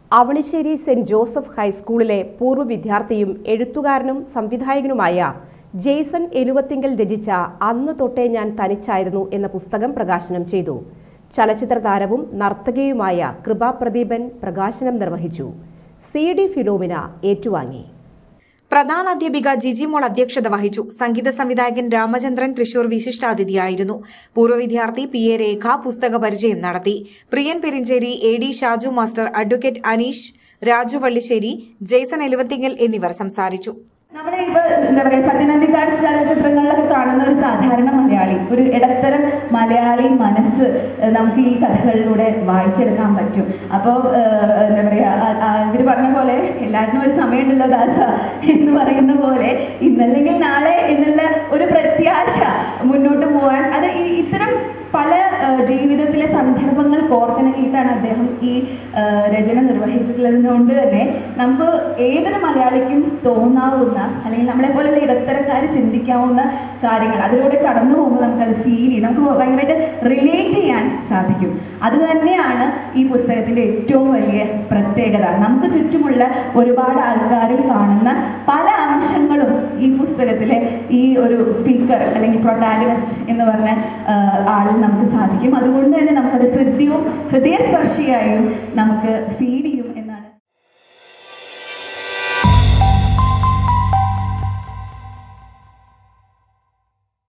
Avanissery saint Joseph ഹൈസ്കൂളിലെ പൂർവ്വ വിദ്യാർത്ഥിയും എഴുത്തുകാരനും സംവിധായകനുമായ ജെയ്സൺ എലുവത്തിങ്കൽ രചിച്ച അന്ന് തൊട്ടേ ഞാൻ തനിച്ചായിരുന്നു എന്ന പുസ്തകം പ്രകാശനം ചെയ്തു ചലച്ചിത്ര താരവും നർത്തകിയുമായ കൃപാപ്രദീപൻ പ്രകാശനം നിർവഹിച്ചു സി ഡി ഫിലോമിന ഏറ്റുവാങ്ങി പ്രധാന അധ്യാപിക ജിജി മോൾ അധ്യക്ഷത വഹിച്ചു സംഗീത സംവിധായകൻ രാമചന്ദ്രൻ തൃശൂർ വിശിഷ്ടാതിഥിയായിരുന്നു പൂർവ്വ വിദ്യാർത്ഥി പി എ രേഖ പുസ്തക പരിചയം നടത്തി Priyan Perincheri A D Shaju master advocate Aneesh Raju Vallissery Jaison Eluvathingal എന്നിവർ സംസാരിച്ചു നമ്മുടെ ഇപ്പൊ എന്താ പറയാ സത്യനന്ദിക്കാട് ചലച്ചിത്രങ്ങളിലൊക്കെ കാണുന്ന ഒരു സാധാരണ മലയാളി ഒരു ഇടത്തരം മലയാളി മനസ്സ് ഏഹ് നമുക്ക് ഈ കഥകളിലൂടെ വായിച്ചെടുക്കാൻ പറ്റും അപ്പോൾ എന്താ പറയാ ആ- ആ ഇവര് പറഞ്ഞ പോലെ എല്ലാത്തിനും ഒരു സമയമുണ്ടല്ലോ ദാസ എന്ന് പറയുന്ന പോലെ ഇന്നല്ലെങ്കിൽ നാളെ എന്നുള്ള ഒരു പ്രത്യാശ മുന്നോട്ട് പോകാൻ അത് ഈ ഇത്തരം പല ഏഹ് ജീവിതത്തിലെ സന്ദർഭങ്ങൾ കോർത്തിണക്കിയിട്ടാണ് അദ്ദേഹം ഈ ഏഹ് രചന നിർവഹിച്ചിട്ടുള്ളതുകൊണ്ട് തന്നെ നമുക്ക് ഏതൊരു മലയാളിക്കും തോന്നാവുന്ന അല്ലെങ്കിൽ നമ്മളെ പോലുള്ള ഇടത്തരക്കാർ ചിന്തിക്കാവുന്ന കാര്യങ്ങൾ അതിലൂടെ കടന്നു പോകുമ്പോൾ നമുക്കത് ഫീൽ ചെയ്യും നമുക്ക് ഭയങ്കരമായിട്ട് റിലേറ്റ് ചെയ്യാൻ സാധിക്കും അത് തന്നെയാണ് ഈ പുസ്തകത്തിൻ്റെ ഏറ്റവും വലിയ പ്രത്യേകത നമുക്ക് ചുറ്റുമുള്ള ഒരുപാട് ആൾക്കാരിൽ കാണുന്ന പല അംശങ്ങളും ഈ പുസ്തകത്തിലെ ഈ ഒരു സ്പീക്കർ അല്ലെങ്കിൽ പ്രൊട്ടാഗനിസ്റ്റ് എന്ന് പറഞ്ഞ ആഹ് ആളിൽ നമുക്ക് സാധിക്കും അതുകൊണ്ട് തന്നെ നമുക്കത് ഹൃദ്യവും ഹൃദയസ്പർശിയായും നമുക്ക് ഫീൽ ചെയ്യും